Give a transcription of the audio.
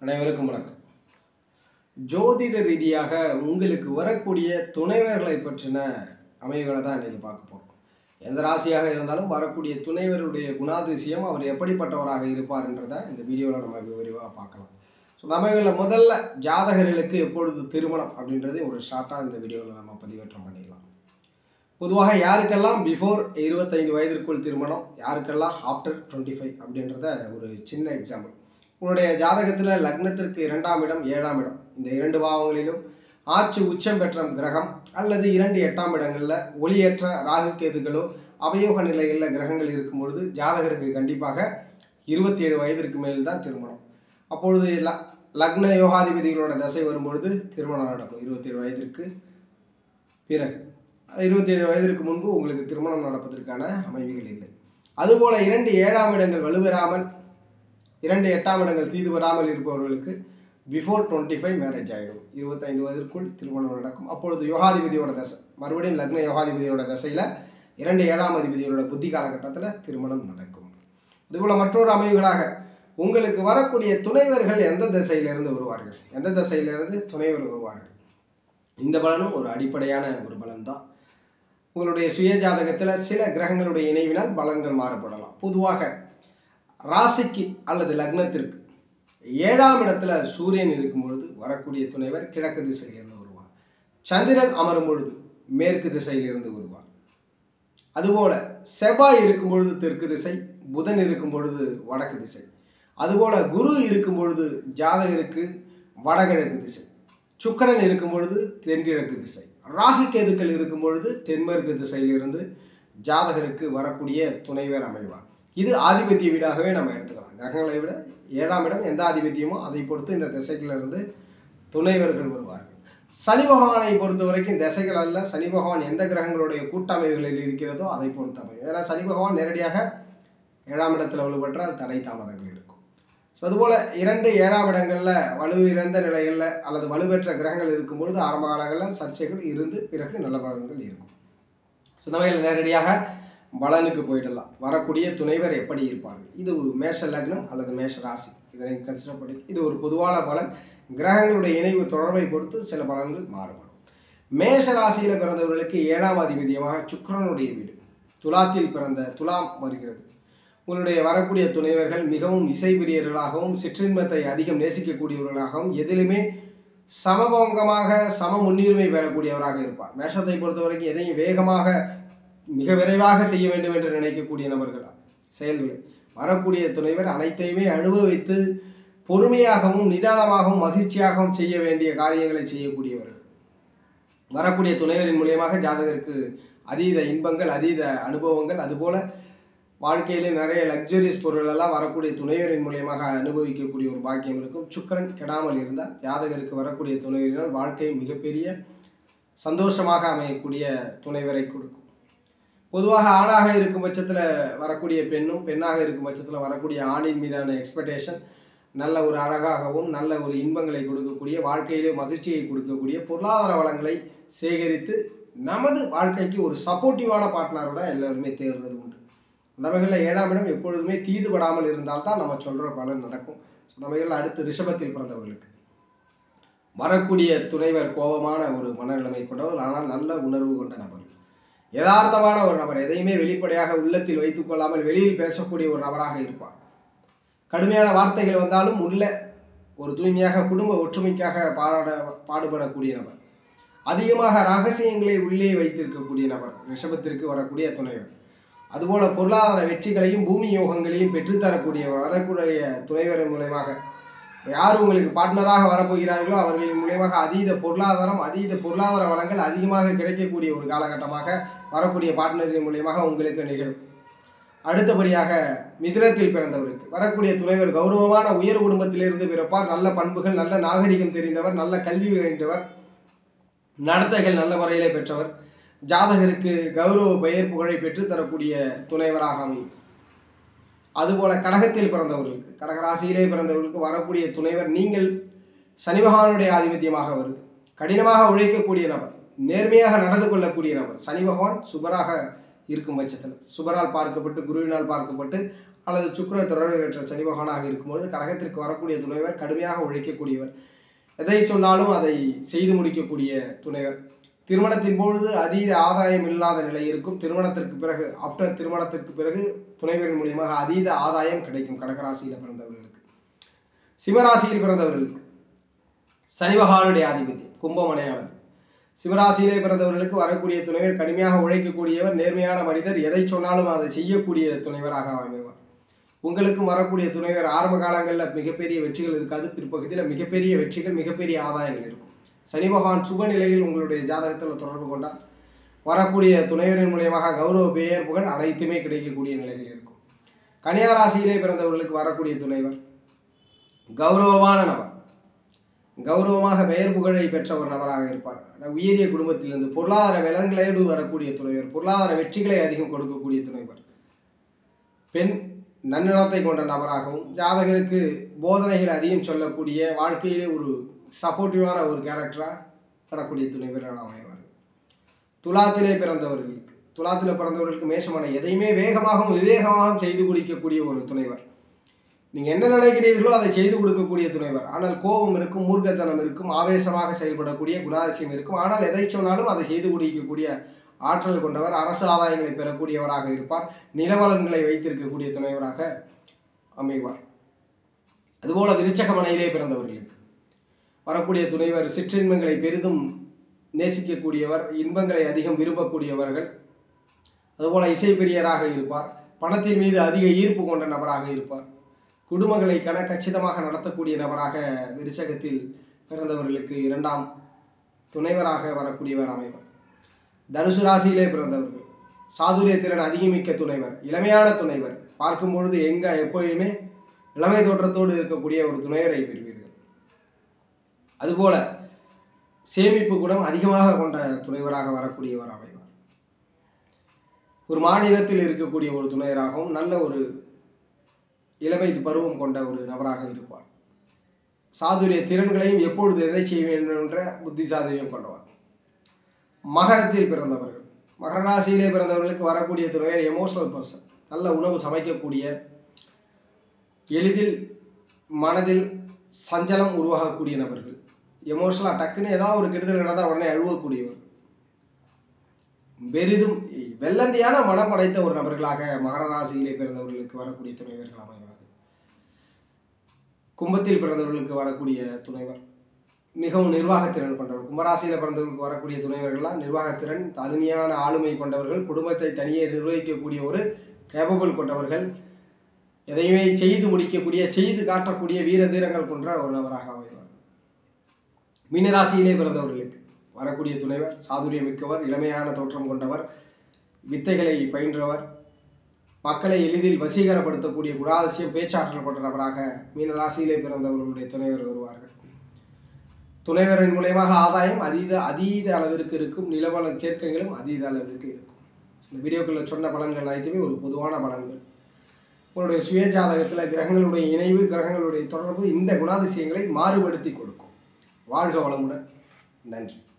அனைவருக்கும் வணக்கம் ஜோதிட ரீதியாக உங்களுக்கு வரக்கூடிய துணைவர்களை பற்றின அமைவுகளை தான் இன்னைக்கு பார்க்க போகிறோம் எந்த ராசியாக இருந்தாலும் வரக்கூடிய துணைவருடைய குணாதிசயம் அவர் எப்படிப்பட்டவராக இருப்பார்ன்றதை இந்த வீடியோவில் நம்ம விரிவாக பார்க்கலாம் ஸோ இந்த அமைவுகளில் முதல்ல ஜாதகர்களுக்கு எப்பொழுது திருமணம் அப்படின்றது ஒரு ஷார்ட்டாக இந்த வீடியோவில் நம்ம பதிவேற்றம் பண்ணிடலாம் பொதுவாக யாருக்கெல்லாம் பிஃபோர் இருபத்தைந்து வயதிற்குள் திருமணம் யாருக்கெல்லாம் ஆஃப்டர் டுவெண்ட்டி ஃபைவ் அப்படின்றத ஒரு சின்ன எக்ஸாம்பிள் உங்களுடைய ஜாதகத்தில் லக்னத்திற்கு இரண்டாம் இடம் ஏழாம் இடம் இந்த இரண்டு பாவங்களிலும் ஆட்சி உச்சம் பெற்ற கிரகம் அல்லது இரண்டு எட்டாம் இடங்களில் ஒளியேற்ற ராகு கேதுகளோ அவயோக நிலைகளில் கிரகங்கள் இருக்கும் பொழுது ஜாதகருக்கு கண்டிப்பாக இருபத்தி ஏழு வயதிற்கு மேல் தான் திருமணம் அப்பொழுது ல லக்ன யோகாதிபதிகளோட தசை வரும்பொழுது திருமணம் நடக்கும் இருபத்தேழு வயதிற்கு பிறகு இருபத்தேழு வயதிற்கு முன்பு உங்களுக்கு திருமணம் நடப்பதற்கான அமைவுகள் இல்லை அதுபோல இரண்டு ஏழாம் இடங்கள் வலுவெறாமல் இரண்டு எட்டாம் இடங்கள் தீது வராமல் இருப்பவர்களுக்கு பிஃபோர் டுவெண்ட்டி ஃபைவ் மேரேஜ் ஆகிடும் இருபத்தைந்து வயதிற்குள் திருமணம் நடக்கும் அப்பொழுது யோகாதிபதியோட தசை மறுபடியும் லக்ன யோகாதிபதியோட தசையில் இரண்டு ஏழாம் அதிபதியோட புத்தி காலகட்டத்தில் திருமணம் நடக்கும் அதுபோல் மற்றொரு அமைவுகளாக உங்களுக்கு வரக்கூடிய துணைவர்கள் எந்த திசையிலிருந்து வருவார்கள் எந்த திசையிலிருந்து துணைவர் வருவார்கள் இந்த பலனும் ஒரு அடிப்படையான ஒரு பலன் தான் உங்களுடைய சுய ஜாதகத்தில் சில கிரகங்களுடைய இணைவினால் பலன்கள் மாறுபடலாம் பொதுவாக ராசிக்கு அல்லது லக்னத்திற்கு ஏழாம் இடத்துல சூரியன் இருக்கும் பொழுது வரக்கூடிய துணைவர் கிழக்கு திசையிலிருந்து வருவார் சந்திரன் அமரும் பொழுது மேற்கு திசையிலிருந்து வருவார் அதுபோல செவ்வாய் இருக்கும் பொழுது தெற்கு திசை புதன் இருக்கும் பொழுது வடக்கு திசை அதுபோல குரு இருக்கும் பொழுது ஜாதகருக்கு வடகிழக்கு திசை சுக்கரன் இருக்கும் பொழுது தென்கிழக்கு திசை ராகு கேதுக்கள் இருக்கும் பொழுது தென்மேற்கு திசையிலிருந்து ஜாதகருக்கு வரக்கூடிய துணைவர் அமைவார் இது ஆதிபத்திய வீடாகவே நம்ம எடுத்துக்கலாம் கிரகங்களை விட ஏழாம் இடம் எந்த ஆதிபத்தியமோ அதை பொறுத்து இந்த திசைகளிலிருந்து துணைவர்கள் வருவார்கள் சனி பகவானை பொறுத்த வரைக்கும் திசைகள் அல்ல சனி பகவான் எந்த கிரகங்களுடைய கூட்டமைவுகளில் இருக்கிறதோ அதை பொறுத்து அமையும் ஏன்னா சனி பகவான் நேரடியாக ஏழாம் இடத்துல வலுப்பற்றால் தடை தாமதங்கள் இருக்கும் ஸோ அதுபோல் இரண்டு ஏழாம் இடங்களில் வலு இழந்த நிலைகளில் அல்லது வலுப்பெற்ற கிரகங்கள் இருக்கும்பொழுது ஆரம்ப காலங்களில் சர்ச்சைகள் இருந்து பிறகு நல்ல பலன்கள் இருக்கும் ஸோ இந்த வகையில் நேரடியாக பலனுக்கு போயிடலாம் வரக்கூடிய துணைவர் எப்படி இருப்பார்கள் இது மேஷ லக்னம் அல்லது மேஷ ராசி இதனை கன்சிடர் பண்ணி இது ஒரு பொதுவான பலன் கிரகங்களுடைய இணைவு தொடர்பை பொறுத்து சில பலன்கள் மாறுபடும் மேஷ ராசியில் பிறந்தவர்களுக்கு ஏழாம் அதிபதியமாக சுக்கிரனுடைய வீடு துலாத்தில் பிறந்த துலாம் வருகிறது உங்களுடைய வரக்கூடிய துணைவர்கள் மிகவும் இசைப்பிரியர்களாகவும் சிற்றின்பத்தை அதிகம் நேசிக்கக்கூடியவர்களாகவும் எதிலுமே சமபங்கமாக சம முன்னுரிமை பெறக்கூடியவராக இருப்பார் மேஷத்தை பொறுத்த வரைக்கும் எதையும் வேகமாக மிக விரைவாக செய்ய வேண்டும் என்று நினைக்கக்கூடிய நபர்களா செயல்களை வரக்கூடிய துணைவர் அனைத்தையுமே அனுபவித்து பொறுமையாகவும் நிதானமாகவும் மகிழ்ச்சியாகவும் செய்ய வேண்டிய காரியங்களை செய்யக்கூடியவர்கள் வரக்கூடிய துணைவரின் மூலியமாக ஜாதகருக்கு அதீத இன்பங்கள் அதீத அனுபவங்கள் அதுபோல வாழ்க்கையிலே நிறைய லக்ஸரிஸ் பொருள் எல்லாம் வரக்கூடிய துணைவரின் மூலியமாக அனுபவிக்கக்கூடிய ஒரு பாக்கியம் இருக்கும் சுக்கரன் கெடாமல் இருந்தால் ஜாதகருக்கு வரக்கூடிய துணைவரினால் வாழ்க்கை மிகப்பெரிய சந்தோஷமாக அமையக்கூடிய துணைவரை கொடுக்கும் பொதுவாக ஆணாக இருக்கும் பட்சத்தில் வரக்கூடிய பெண்ணும் பெண்ணாக இருக்கும் பட்சத்தில் வரக்கூடிய ஆணின் மீதான எக்ஸ்பெக்டேஷன் நல்ல ஒரு அழகாகவும் நல்ல ஒரு இன்பங்களை கொடுக்கக்கூடிய வாழ்க்கையிலே மகிழ்ச்சியை கொடுக்கக்கூடிய பொருளாதார வளங்களை சேகரித்து நமது வாழ்க்கைக்கு ஒரு சப்போர்ட்டிவான பார்ட்னர் தான் எல்லாருமே தேடுறது உண்டு அந்த வகையில் ஏழாம் இடம் எப்பொழுதுமே தீதுபடாமல் இருந்தால்தான் நம்ம சொல்கிற பலன் நடக்கும் அந்த வகையில் அடுத்து ரிஷபத்தில் பிறந்தவர்களுக்கு வரக்கூடிய துணைவர் கோபமான ஒரு மனநிலைமை கொண்டவர் ஆனால் நல்ல உணர்வு கொண்ட நபர் யதார்த்தமான ஒரு நபர் எதையுமே வெளிப்படையாக உள்ளத்தில் வைத்துக் கொள்ளாமல் வெளியில் பேசக்கூடிய ஒரு நபராக இருப்பார் கடுமையான வார்த்தைகள் வந்தாலும் உள்ள ஒரு தூய்மையாக குடும்ப ஒற்றுமைக்காக பாராட பாடுபடக்கூடிய நபர் அதிகமாக ரகசியங்களை உள்ளே வைத்திருக்கக்கூடிய நபர் ரிஷபத்திற்கு வரக்கூடிய துணைவர் அதுபோல பொருளாதார வெற்றிகளையும் பூமி யோகங்களையும் பெற்றுத்தரக்கூடிய வரக்கூடிய துணைவரின் மூலயமாக யார் உங்களுக்கு பார்ட்னராக வரப்போகிறார்களோ அவர்களின் மூலியமாக அதீத பொருளாதாரம் அதீத பொருளாதார வளங்கள் அதிகமாக கிடைக்கக்கூடிய ஒரு காலகட்டமாக வரக்கூடிய பார்ட்னரின் மூலியமாக உங்களுக்கு நிகழும் அடுத்தபடியாக மிதுனத்தில் பிறந்தவருக்கு வரக்கூடிய துணைவர் கௌரவமான உயர் குடும்பத்திலிருந்து பிறப்பார் நல்ல பண்புகள் நல்ல நாகரிகம் தெரிந்தவர் நல்ல கல்வி வேண்டவர் நடத்தைகள் நல்ல முறையிலே பெற்றவர் ஜாதகருக்கு கௌரவ பெயர் புகழை பெற்றுத்தரக்கூடிய துணைவராக அமையும் அதுபோல கடகத்தில் பிறந்தவர்களுக்கு கடகராசியிலே பிறந்தவர்களுக்கு வரக்கூடிய துணைவர் நீங்கள் சனி பகவானுடைய ஆதிபத்தியமாக வருது கடினமாக உழைக்கக்கூடிய நபர் நேர்மையாக நடந்து கொள்ளக்கூடிய நபர் சனி பகவான் சுபராக இருக்கும் பட்சத்தில் சுபரால் பார்க்கப்பட்டு குருவினால் பார்க்கப்பட்டு அல்லது சுக்கிர தொடர்பு பெற்ற சனி பகவானாக இருக்கும்பொழுது கடகத்திற்கு வரக்கூடிய துணைவர் கடுமையாக உழைக்கக்கூடியவர் எதை சொன்னாலும் அதை செய்து முடிக்கக்கூடிய துணைவர் திருமணத்தின் பொழுது அதீத ஆதாயம் இல்லாத நிலை இருக்கும் திருமணத்திற்கு பிறகு ஆஃப்டர் திருமணத்திற்கு பிறகு துணைவரின் மூலியமாக அதீத ஆதாயம் கிடைக்கும் கடகராசியில் பிறந்தவர்களுக்கு சிவராசியில் பிறந்தவர்களுக்கு சனி பகவானுடைய ஆதிபத்தியம் கும்பமனையானது சிவராசியிலே பிறந்தவர்களுக்கு வரக்கூடிய துணைவர் கடுமையாக உழைக்கக்கூடியவர் நேர்மையான மனிதர் எதை சொன்னாலும் அதை செய்யக்கூடிய துணைவராக அமைவார் உங்களுக்கும் வரக்கூடிய துணைவர் ஆரம்ப காலங்களில் மிகப்பெரிய வெற்றிகள் இருக்காது பிற்பகுதியில் மிகப்பெரிய வெற்றிகள் மிகப்பெரிய ஆதாயங்கள் இருக்கும் சனி பகவான் சுப நிலையில் உங்களுடைய ஜாதகத்தில் தொடர்பு கொண்டால் வரக்கூடிய துணைவரின் மூலியமாக கௌரவ பெயர் புகழ் அனைத்துமே கிடைக்கக்கூடிய நிலைகள் இருக்கும் கன்னியா ராசியிலே பிறந்தவர்களுக்கு வரக்கூடிய துணைவர் கௌரவமான நபர் கௌரவமாக பெயர் புகழை பெற்ற ஒரு நபராக இருப்பார் உயரிய குடும்பத்திலிருந்து பொருளாதார விலங்குகளோடு வரக்கூடிய துணைவர் பொருளாதார வெற்றிகளை அதிகம் கொடுக்கக்கூடிய துணைவர் பெண் நன்னிலத்தை கொண்ட நபராகவும் ஜாதகருக்கு போதனைகள் அதிகம் சொல்லக்கூடிய வாழ்க்கையிலே ஒரு சப்போர்ட்டிவான ஒரு கேரக்டராக வரக்கூடிய துணைவர்கள் அமைவார்கள் துலாத்திலே பிறந்தவர்களுக்கு துலாத்தில் பிறந்தவர்களுக்கு மேஷமான எதையுமே வேகமாகவும் விவேகமாகவும் செய்து குடிக்கக்கூடிய ஒரு துணைவர் நீங்கள் என்ன நினைக்கிறீர்களோ அதை செய்து கொடுக்கக்கூடிய துணைவர் ஆனால் கோபம் இருக்கும் மூர்க்கத்தனம் இருக்கும் ஆவேசமாக செயல்படக்கூடிய குணாதிசயம் இருக்கும் ஆனால் எதை சொன்னாலும் அதை செய்து முடிக்கக்கூடிய ஆற்றல் கொண்டவர் அரசு ஆதாயங்களை பெறக்கூடியவராக இருப்பார் நிலவலன்களை வைத்திருக்கக்கூடிய துணைவராக அமைவார் அதுபோல விருச்சக மனையிலே பிறந்தவர்களுக்கு வரக்கூடிய துணைவர் சிற்றின்பங்களை பெரிதும் நேசிக்கக்கூடியவர் இன்பங்களை அதிகம் விரும்பக்கூடியவர்கள் அதுபோல இசைப்பிரியராக இருப்பார் பணத்தின் மீது அதிக ஈர்ப்பு கொண்ட நபராக இருப்பார் குடும்பங்களை கன கச்சிதமாக நடத்தக்கூடிய நபராக விருச்சகத்தில் பிறந்தவர்களுக்கு இரண்டாம் துணைவராக வரக்கூடியவர் அமைவர் தனுசு ராசியிலே பிறந்தவர்கள் சாதுரிய திறன் அதிகமிக்க துணைவர் இளமையான துணைவர் பார்க்கும் பொழுது எங்க எப்பொழுதுமே இளமை தோற்றத்தோடு இருக்கக்கூடிய ஒரு துணைவரை பெறுவீர்கள் அதுபோல சேமிப்பு குணம் அதிகமாக கொண்ட துணைவராக வரக்கூடியவர் அமைவார் ஒரு மாநிலத்தில் இருக்கக்கூடிய ஒரு துணைவராகவும் நல்ல ஒரு இளமை பருவம் கொண்ட ஒரு நபராக இருப்பார் சாதுரிய திறன்களையும் எப்பொழுது எதை செய்ய வேண்டும் என்ற புத்தி சாதுரியம் கொண்டவர் மகரத்தில் பிறந்தவர்கள் மகர ராசியிலே பிறந்தவர்களுக்கு வரக்கூடிய துணைவர் எமோஷனல் பர்சன் நல்ல உணவு சமைக்கக்கூடிய எளிதில் மனதில் சஞ்சலம் உருவாகக்கூடிய நபர்கள் எமோஷனலாக டக்குன்னு ஏதாவது ஒரு கெடுதல் நடந்தால் உடனே அழுவக்கூடியவர் பெரிதும் வெள்ளந்தியான மனம் படைத்த ஒரு நபர்களாக மகர ராசியிலே பிறந்தவர்களுக்கு வரக்கூடிய துணைவர்கள் அமைவார்கள் கும்பத்தில் பிறந்தவர்களுக்கு வரக்கூடிய துணைவர் மிகவும் நிர்வாகத்திறன் கொண்டவர் கும்பராசியில் பிறந்தவர்களுக்கு வரக்கூடிய துணைவர்கள்லாம் நிர்வாகத்திறன் தனிமையான ஆளுமை கொண்டவர்கள் குடும்பத்தை தனியே நிர்வகிக்கக்கூடிய ஒரு கேபபிள் கொண்டவர்கள் எதையுமே செய்து முடிக்கக்கூடிய செய்து காட்டக்கூடிய வீர தீரங்கள் கொண்ட ஒரு நபராக அமைவார் மீனராசியிலே பிறந்தவர்களுக்கு வரக்கூடிய துணைவர் சாதுரியம் மிக்கவர் இளமையான தோற்றம் கொண்டவர் வித்தைகளை பயின்றவர் மக்களை எளிதில் வசீகரப்படுத்தக்கூடிய குணாதிசயம் பேச்சாற்றல் கொண்ட நபராக மீனராசியிலே பிறந்தவர்களுடைய துணைவர் வருவார்கள் துணைவரின் மூலயமாக ஆதாயம் அதீத அதீத அளவிற்கு இருக்கும் நிலவள சேர்க்கைகளும் அதீத அளவிற்கு இருக்கும் இந்த வீடியோக்களில் சொன்ன பலன்கள் அனைத்துமே ஒரு பொதுவான பலன்கள் உங்களுடைய சுய ஜாதகத்தில் கிரகங்களுடைய இணைவு கிரகங்களுடைய தொடர்பு இந்த குணாதிசயங்களை மாறுபடுத்தி கொடுக்கும் வாழ்க வளமுடன் நன்றி